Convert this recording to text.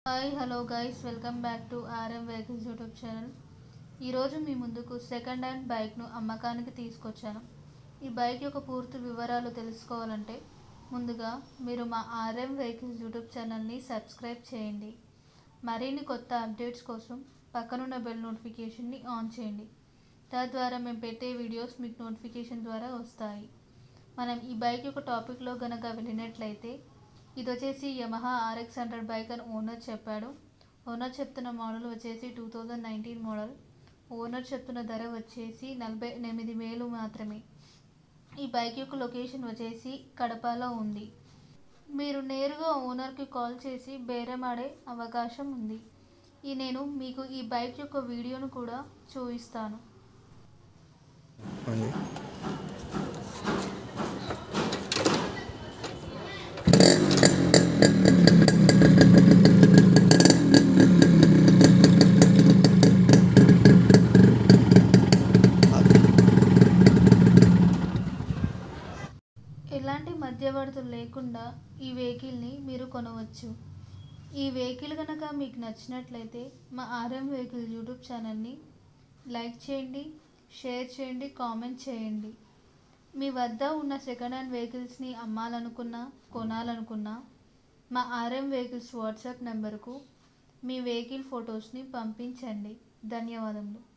hi hello guys welcome back to RM vehicles YouTube channel ఈరోజు మీ ముందుకు second hand బైక్ను అమ్మకానికి తీసుకొచ్చాను ఈ బైక్ యొక్క పూర్తి వివరాలు తెలుసుకోవాలంటే ముందుగా మీరు మా ఆర్ఎం వెహికల్స్ యూట్యూబ్ ఛానల్ని సబ్స్క్రైబ్ చేయండి మరిన్ని కొత్త అప్డేట్స్ కోసం పక్కనున్న బెల్ నోటిఫికేషన్ని ఆన్ చేయండి తద్వారా మేము పెట్టే వీడియోస్ మీకు నోటిఫికేషన్ ద్వారా వస్తాయి మనం ఈ బైక్ యొక్క టాపిక్లో గనక వెళ్ళినట్లయితే ఇది వచ్చేసి యమహా ఆర్ఎక్స్ హండ్రెడ్ బైక్ అని ఓనర్ చెప్పాడు ఓనర్ చెప్తున్న మోడల్ వచ్చేసి two thousand nineteen model owner చెప్తున్న ధర వచ్చేసి నలభై ఎనిమిది వేలు మాత్రమే ఈ బైక్ యొక్క లొకేషన్ వచ్చేసి కడపలో ఉంది మీరు నేరుగా ఓనర్కి కాల్ చేసి బేరమాడే అవకాశం ఉంది ఈ నేను మీకు ఈ బైక్ యొక్క వీడియోను కూడా చూపిస్తాను ఉంది ఎలాంటి మధ్యవర్తులు లేకుండా ఈ వెహికల్ని మీరు కొనవచ్చు ఈ వెహికల్ కనుక మీకు నచ్చినట్లయితే మా ఆర్ఎం వెహికల్ యూట్యూబ్ ఛానల్ని లైక్ చేయండి షేర్ చేయండి కామెంట్ చేయండి మీ వద్ద ఉన్న సెకండ్ హ్యాండ్ వెహికల్స్ని అమ్మాలనుకున్నా కొనాలనుకున్నా మా ఆర్ఎం వెహికల్స్ వాట్సాప్ నెంబర్కు మీ వెహికల్ ఫొటోస్ని పంపించండి ధన్యవాదములు